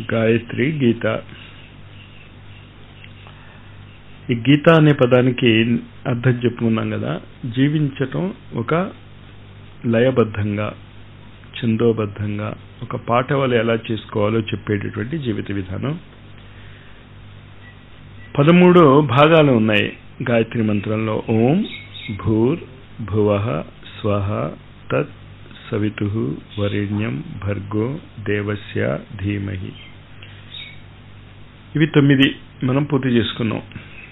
గాయత్రి గీత ఈ గీత అనే పదానికి అర్థం చెప్పుకున్నాం కదా జీవించటం ఒక లయబద్ధంగా ఛందోబద్ధంగా ఒక పాట వల్ల ఎలా చేసుకోవాలో చెప్పేటటువంటి జీవిత విధానం పదమూడు భాగాలు ఉన్నాయి గాయత్రి మంత్రంలో ఓం భూర్ భువ స్వహ తత్ సవితు వరేణ్యం భర్గో దేవస్య ధీమహి ఇవి తొమ్మిది మనం పూర్తి చేసుకున్నాం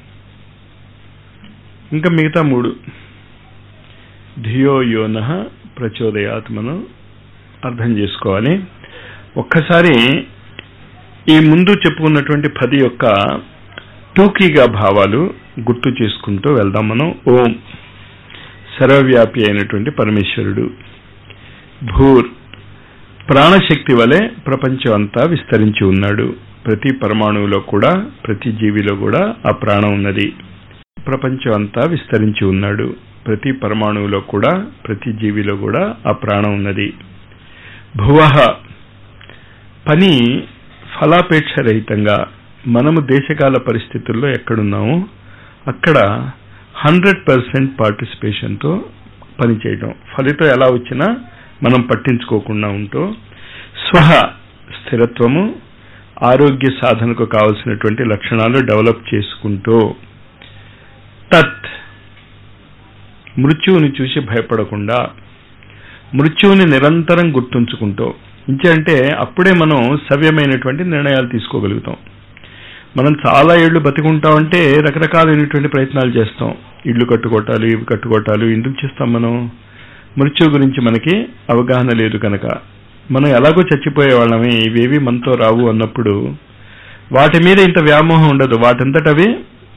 ఇంకా మిగతా మూడు ధియో యోన ప్రచోదయాత్ మనం అర్థం చేసుకోవాలి ఒక్కసారి ఈ ముందు చెప్పుకున్నటువంటి పది యొక్క టూకీగా భావాలు గుర్తు చేసుకుంటూ వెళ్దాం మనం ఓం సర్వవ్యాపి అయినటువంటి పరమేశ్వరుడు భూర్ ప్రాణశక్తి వలె ప్రపంచం అంతా విస్తరించి ఉన్నాడు ప్రతి పరమాణువులో కూడా ప్రతి జీవిలో కూడా ఆ ప్రాణం ఉన్నది ప్రపంచం అంతా విస్తరించి ఉన్నాడు ప్రతి పరమాణువులో కూడా ప్రతి జీవిలో కూడా ఆ ప్రాణం ఉన్నది భువ పని ఫలాపేక్ష రహితంగా మనము దేశకాల పరిస్థితుల్లో ఎక్కడున్నామో అక్కడ హండ్రెడ్ పర్సెంట్ పార్టిసిపేషన్తో పనిచేయడం ఫలితం ఎలా వచ్చినా మనం పట్టించుకోకుండా ఉంటూ స్వహ స్థిరత్వము ఆరోగ్య సాధనకు కావలసినటువంటి లక్షణాలు డెవలప్ చేసుకుంటూ తత్ మృత్యువుని చూసి భయపడకుండా మృత్యువుని నిరంతరం గుర్తుంచుకుంటూ ఇంకంటే అప్పుడే మనం సవ్యమైనటువంటి నిర్ణయాలు తీసుకోగలుగుతాం మనం చాలా ఏళ్ళు బతికుంటామంటే రకరకాలైనటువంటి ప్రయత్నాలు చేస్తాం ఇళ్ళు కట్టుకోవటాలు ఇవి కట్టుకోవటాలు ఎందుకు చేస్తాం మనం మృత్యు గురించి మనకి అవగాహన లేదు కనుక మనం ఎలాగో చచ్చిపోయే వాళ్ళమే ఇవేవి మనతో రావు అన్నప్పుడు వాటి మీద ఇంత వ్యామోహం ఉండదు వాటంతటవి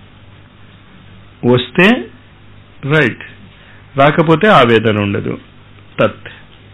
వస్తే రైట్ రాకపోతే ఆవేదన ఉండదు తత్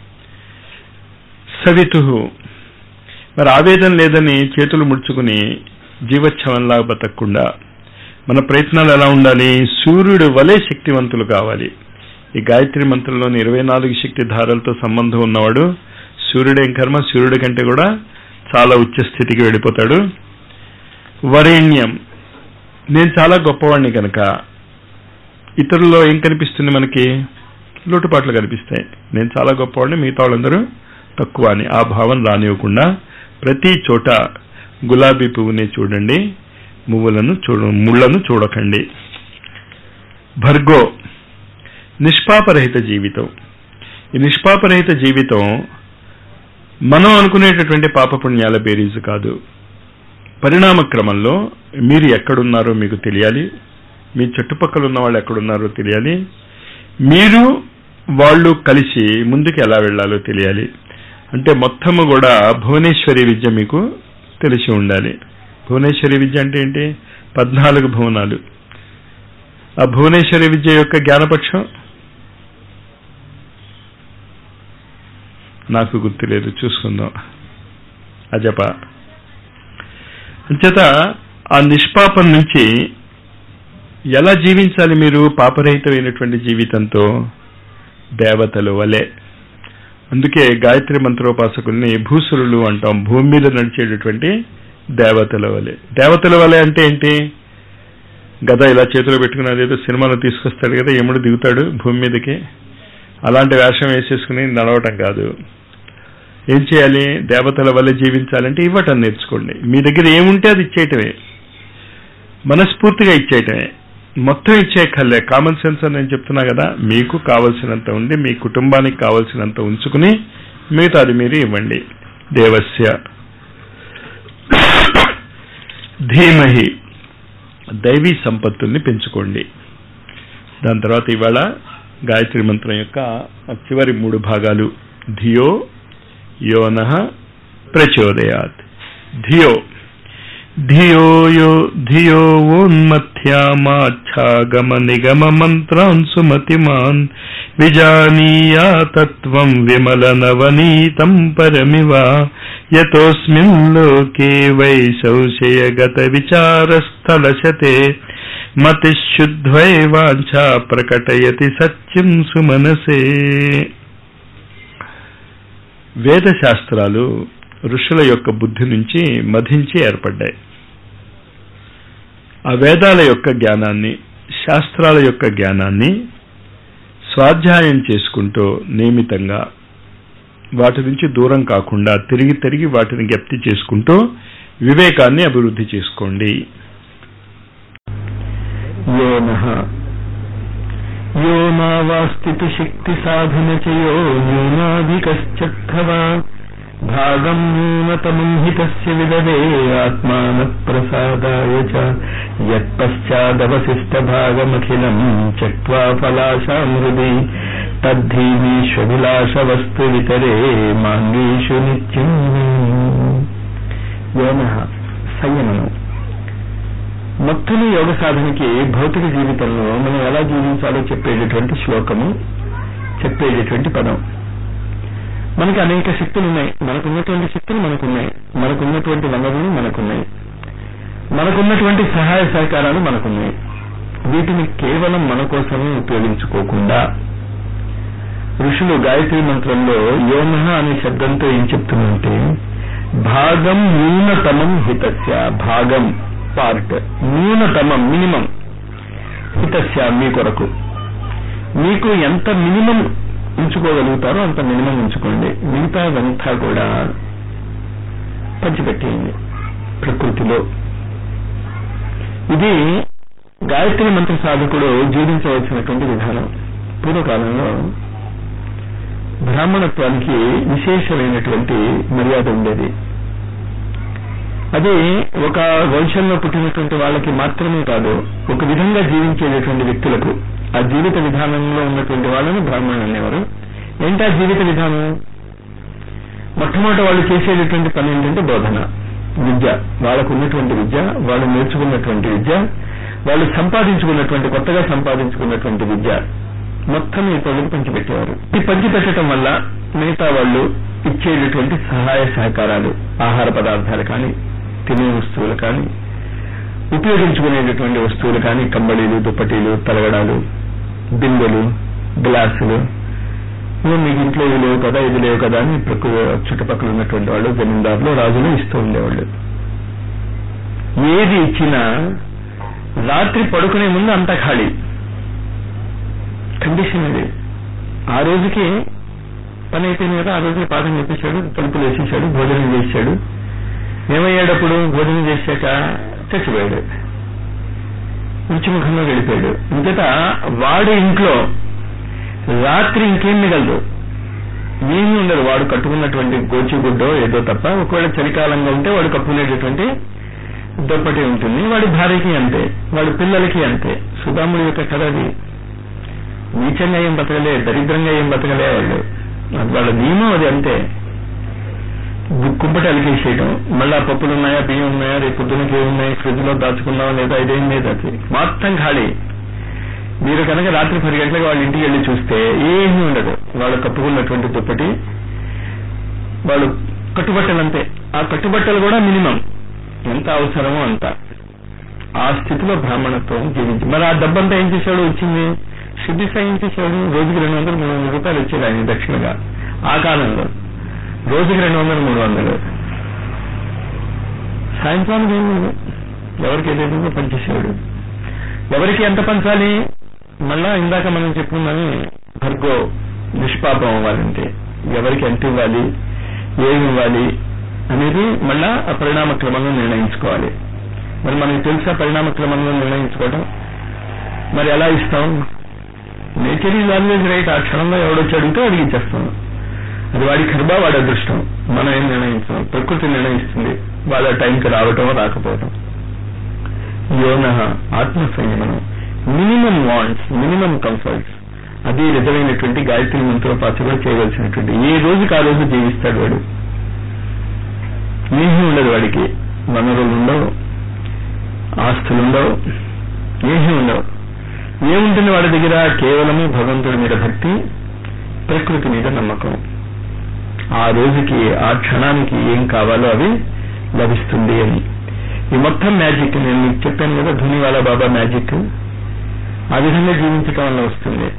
సవితు మరి ఆవేదన లేదని చేతులు ముడుచుకుని జీవచ్ఛవంలా బతకకుండా మన ప్రయత్నాలు ఎలా ఉండాలి సూర్యుడు వలె శక్తివంతులు కావాలి ఈ గాయత్రి మంత్రంలోని ఇరవై నాలుగు శక్తి ధారలతో సంబంధం ఉన్నవాడు సూర్యుడేం కర్మ సూర్యుడి కంటే కూడా చాలా ఉచ్చ స్థితికి వెళ్ళిపోతాడు వరేణ్యం నేను చాలా గొప్పవాడిని కనుక ఇతరుల్లో ఏం కనిపిస్తుంది మనకి లోటుపాట్లు కనిపిస్తాయి నేను చాలా గొప్పవాడిని మిగతా వాళ్ళందరూ తక్కువ అని ఆ భావం రానివ్వకుండా ప్రతి చోట గులాబీ పువ్వుని చూడండి మువ్వులను చూడ ముళ్లను చూడకండి భర్గో నిష్పాపరహిత జీవితం ఈ నిష్పాపరహిత జీవితం మనం అనుకునేటటువంటి పాపపుణ్యాల బేరీజు కాదు పరిణామ క్రమంలో మీరు ఎక్కడున్నారో మీకు తెలియాలి మీ చుట్టుపక్కల ఉన్న వాళ్ళు ఎక్కడున్నారో తెలియాలి మీరు వాళ్ళు కలిసి ముందుకు ఎలా వెళ్లాలో తెలియాలి అంటే మొత్తము కూడా భువనేశ్వరి విద్య మీకు తెలిసి ఉండాలి భువనేశ్వరి విద్య అంటే ఏంటి పద్నాలుగు భువనాలు ఆ భువనేశ్వరి విద్య యొక్క జ్ఞానపక్షం నాకు గుర్తులేదు చూసుకుందాం అజప అంచేత ఆ నిష్పాపం నుంచి ఎలా జీవించాలి మీరు పాపరహితమైనటువంటి జీవితంతో దేవతలు వలె అందుకే గాయత్రి మంత్రోపాసకుల్ని భూసురులు అంటాం భూమి మీద నడిచేటటువంటి దేవతల వలె దేవతల వలె అంటే ఏంటి గద ఇలా చేతిలో పెట్టుకుని అదేదో సినిమాలో తీసుకొస్తాడు కదా యముడు దిగుతాడు భూమి మీదకి అలాంటి వేషం వేసేసుకుని నడవటం కాదు ఏం చేయాలి దేవతల వల్ల జీవించాలంటే ఇవ్వటం నేర్చుకోండి మీ దగ్గర ఏముంటే అది ఇచ్చేయటమే మనస్ఫూర్తిగా ఇచ్చేయటమే మొత్తం ఇచ్చేయక్కర్లే కామన్ సెన్స్ అని నేను చెప్తున్నా కదా మీకు కావలసినంత ఉండి మీ కుటుంబానికి కావలసినంత ఉంచుకుని మిగతా అది మీరు ఇవ్వండి దేవస్య ధీమహి దైవీ సంపత్తుల్ని పెంచుకోండి దాని తర్వాత ఇవాళ గాయత్రి మంత్రం యొక్క చివరి మూడు భాగాలు ధియో యోన ప్రచోదయాత్ ధియో ధియో యో ధియోన్మథ్యామాఛాగమ నిగమ మంత్రాన్ సుమతిమాన్ విజానీయా తత్వం విమల నవనీతం పరమివ యతోస్మిన్ లోకే వై సంశయగత విచారస్థలశతే మతిశుద్ధ్వై వాంఛా ప్రకటయతి సత్యం సుమనసే వేద శాస్త్రాలు ఋషుల యొక్క బుద్ధి నుంచి మధించి ఏర్పడ్డాయి ఆ వేదాల యొక్క జ్ఞానాన్ని శాస్త్రాల యొక్క జ్ఞానాన్ని స్వాధ్యాయం చేసుకుంటూ నియమితంగా వాటి నుంచి దూరం కాకుండా తిరిగి తిరిగి వాటిని జ్ఞప్తి చేసుకుంటూ వివేకాన్ని అభివృద్ధి చేసుకోండి యోనః యో నావాస్థితి శక్తి సాధన చయో న్యూనాధికశ్చవా భాగం న్యూనతమం హితస్య విదదే ఆత్మాన ప్రసాదాయ చ యత్పశ్చాదవశిష్ట భాగమఖిలం చక్వా ఫలాశాం హృది తద్ధీమీష్వభిలాష వస్తు వితరే మాంగీషు నిత్యం యోనః సంయమనం మొత్తం యోగ సాధనకి భౌతిక జీవితంలో మనం ఎలా జీవించాలో చెప్పేటటువంటి శ్లోకము చెప్పేటటువంటి పదం మనకి అనేక శక్తులు ఉన్నాయి మనకున్నటువంటి శక్తులు మనకున్నాయి మనకున్నటువంటి వనరులు మనకున్నాయి మనకున్నటువంటి సహాయ సహకారాలు మనకున్నాయి వీటిని కేవలం మన కోసమే ఉపయోగించుకోకుండా ఋషులు గాయత్రి మంత్రంలో యోనః అనే శబ్దంతో ఏం చెప్తుందంటే భాగం న్యూనతమం హితస్య భాగం పార్ట్ న్యూనతమం మినిమం హితస్య మీ కొరకు మీకు ఎంత మినిమం ఉంచుకోగలుగుతారో అంత మినిమం ఉంచుకోండి మిగతాదంతా కూడా పంచిపెట్టేయండి ప్రకృతిలో ఇది గాయత్రి మంత్ర సాధకుడు జీవించవలసినటువంటి విధానం పూర్వకాలంలో బ్రాహ్మణత్వానికి విశేషమైనటువంటి మర్యాద ఉండేది అది ఒక వంశంలో పుట్టినటువంటి వాళ్ళకి మాత్రమే కాదు ఒక విధంగా జీవించేటటువంటి వ్యక్తులకు ఆ జీవిత విధానంలో ఉన్నటువంటి వాళ్ళని బ్రాహ్మణులు అనేవారు ఏంటి ఆ జీవిత విధానం మొట్టమొదటి వాళ్ళు చేసేటటువంటి పని ఏంటంటే బోధన విద్య వాళ్ళకు ఉన్నటువంటి విద్య వాళ్ళు నేర్చుకున్నటువంటి విద్య వాళ్ళు సంపాదించుకున్నటువంటి కొత్తగా సంపాదించుకున్నటువంటి విద్య మొత్తం ఈ ప్రజలు పంచిపెట్టేవారు ఈ పంచిపెట్టడం వల్ల మిగతా వాళ్ళు ఇచ్చేటటువంటి సహాయ సహకారాలు ఆహార పదార్థాలు కానీ తినే వస్తువులు కానీ ఉపయోగించుకునేటటువంటి వస్తువులు కానీ కంబళీలు దుప్పటీలు తలగడాలు బిందెలు గ్లాసులు ఇవి మీకు ఇంట్లో ఇవి లేవు కదా ఇది లేవు కదా అని ప్రకృతి చుట్టుపక్కల ఉన్నటువంటి వాళ్ళు జమీందారులు రాజులు ఇస్తూ ఉండేవాళ్ళు ఏది ఇచ్చినా రాత్రి పడుకునే ముందు అంతా ఖాళీ కండిషన్ ఇది ఆ రోజుకి పని అయిపోయింది కదా ఆ రోజుకి పాఠం చెప్పేశాడు తలుపులు వేసేసాడు భోజనం చేశాడు ఏమయ్యాడప్పుడు భోజనం చేశాక చచ్చిపోయాడు మృత్యుముఖంలో వెళ్ళిపోయాడు ఇంకట వాడి ఇంట్లో రాత్రి ఇంకేం మిగలదు ఏమీ ఉండదు వాడు కట్టుకున్నటువంటి గోచిగుడ్డో ఏదో తప్ప ఒకవేళ చలికాలంగా ఉంటే వాడు కప్పుకునేటటువంటి దుప్పటి ఉంటుంది వాడి భార్యకి అంతే వాడి పిల్లలకి అంతే సుధాముడి యొక్క కథ అది నీచంగా ఏం బతకలే దరిద్రంగా ఏం బతకలే వాళ్ళు వాళ్ళ నియమం అది అంతే కుంపటి అలికేసేయడం మళ్ళా పప్పులు ఉన్నాయా బియ్యం ఉన్నాయా రేపు పొద్దునకి ఏమున్నాయి ఫ్రిడ్జ్ లో దాచుకున్నావా లేదా ఇదేం లేదు అది మొత్తం ఖాళీ మీరు కనుక రాత్రి పది గంటలకు వాళ్ళ ఇంటికి వెళ్ళి చూస్తే ఏమీ ఉండదు వాళ్ళు కప్పుకున్నటువంటి దుప్పటి వాళ్ళు కట్టుబట్టలు అంతే ఆ కట్టుబట్టలు కూడా మినిమం ఎంత అవసరమో అంత ఆ స్థితిలో బ్రాహ్మణత్వం జీవించి మరి ఆ డబ్బంతా ఏం చేశాడు వచ్చింది సిద్ధి సాయి ఏం చేశాడు రోజుకి రెండు వందలు మూడు వందల రూపాయలు వచ్చేది ఆయన దక్షిణగా ఆ కాలంలో రోజుకి రెండు వందలు మూడు వందలు సాయంత్రానికి ఏం లేదు ఎవరికి ఏదైతే పనిచేసేవాడు ఎవరికి ఎంత పంచాలి మళ్ళా ఇందాక మనం చెప్పుకున్నాని భర్గో నిష్పాపం అవ్వాలంటే ఎవరికి ఎంత ఇవ్వాలి ఏమి ఇవ్వాలి అనేది మళ్ళా ఆ పరిణామ క్రమంలో నిర్ణయించుకోవాలి మరి మనకి తెలుసా పరిణామ క్రమంలో నిర్ణయించుకోవడం మరి ఎలా ఇస్తాం నేచర్ ఈజ్ ఆల్వేజ్ రైట్ ఆ క్షణంలో ఎవడొచ్చి అడిగితే అడిగి ఇచ్చేస్తాం అది వాడి కర్మ వాడి అదృష్టం మనం ఏం నిర్ణయిస్తాం ప్రకృతి నిర్ణయిస్తుంది వాళ్ళ టైంకి రావటం రాకపోవటం యోన ఆత్మ సంయమనం మినిమం వాంట్స్ మినిమం కంఫర్ట్స్ అది నిజమైనటువంటి గాయత్రి మంత్రోపాసన చేయవలసినటువంటి ఏ రోజుకి ఆ రోజు జీవిస్తాడు వాడు ఏమీ ఉండదు వాడికి వనరులు ఉండవు ఆస్తులు ఉండవు ఏమీ ఉండవు ఏముంటుంది వాడి దగ్గర కేవలము భగవంతుడి మీద భక్తి ప్రకృతి మీద నమ్మకం ఆ రోజుకి ఆ క్షణానికి ఏం కావాలో అవి లభిస్తుంది అని ఈ మొత్తం మ్యాజిక్ నేను మీకు చెప్పాను కదా ధునివాలా బాబా మ్యాజిక్ ఆ విధంగా జీవించటం వల్ల వస్తుంది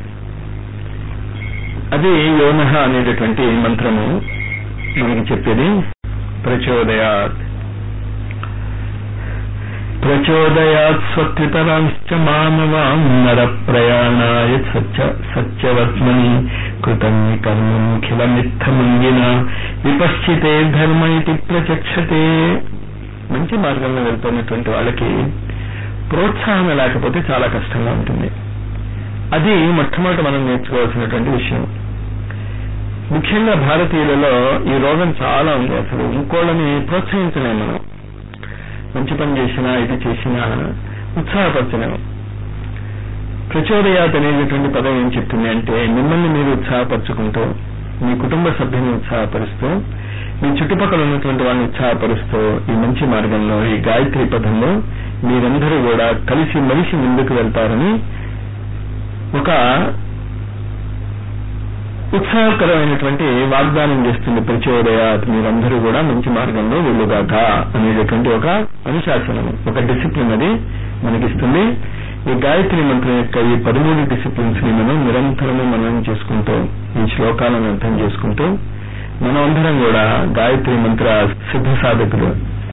అది యోనహ అనేటటువంటి మంత్రము మనకి చెప్పేది ప్రచోదయాత్ ప్రచోదయాత్ స్వత్వితరాంశ్చ మానవాం నర ప్రయాణాయ సత్య సత్యవర్త్మని కృతం కర్మఖిలమిత్తమంగిన విపశ్చితే ధర్మ ఇది ప్రచక్షతే మంచి మార్గంలో వెళ్తున్నటువంటి వాళ్ళకి ప్రోత్సాహం లేకపోతే చాలా కష్టంగా ఉంటుంది అది మొట్టమొదటి మనం నేర్చుకోవాల్సినటువంటి విషయం ముఖ్యంగా భారతీయులలో ఈ రోగం చాలా ఉంది అసలు ఇంకోళ్ళని ప్రోత్సహించలేము మనం మంచి పని చేసినా ఇది చేసినా ఉత్సాహపరచలేము ప్రచోదయాత్ అనేటటువంటి పదం ఏం చెప్తుంది అంటే మిమ్మల్ని మీరు ఉత్సాహపరచుకుంటూ మీ కుటుంబ సభ్యుని ఉత్సాహపరుస్తూ మీ చుట్టుపక్కల ఉన్నటువంటి వాళ్ళని ఉత్సాహపరుస్తూ ఈ మంచి మార్గంలో ఈ గాయత్రి పదంలో మీరందరూ కూడా కలిసి మలిసి ముందుకు వెళ్తారని ఒక ఉత్సాహకరమైనటువంటి వాగ్దానం చేస్తుంది ప్రచోదయాత్ మీరందరూ కూడా మంచి మార్గంలో వెళ్ళుగాక అనేటటువంటి ఒక అనుశాసనం ఒక డిసిప్లిన్ అది మనకిస్తుంది ఈ గాయత్రి మంత్రం యొక్క ఈ పదమూడు డిసిప్లిన్స్ ని మనం నిరంతరము మనం చేసుకుంటూ ఈ శ్లోకాలను అర్థం చేసుకుంటూ మనం అందరం కూడా గాయత్రి మంత్ర సిద్ధ సాధకులు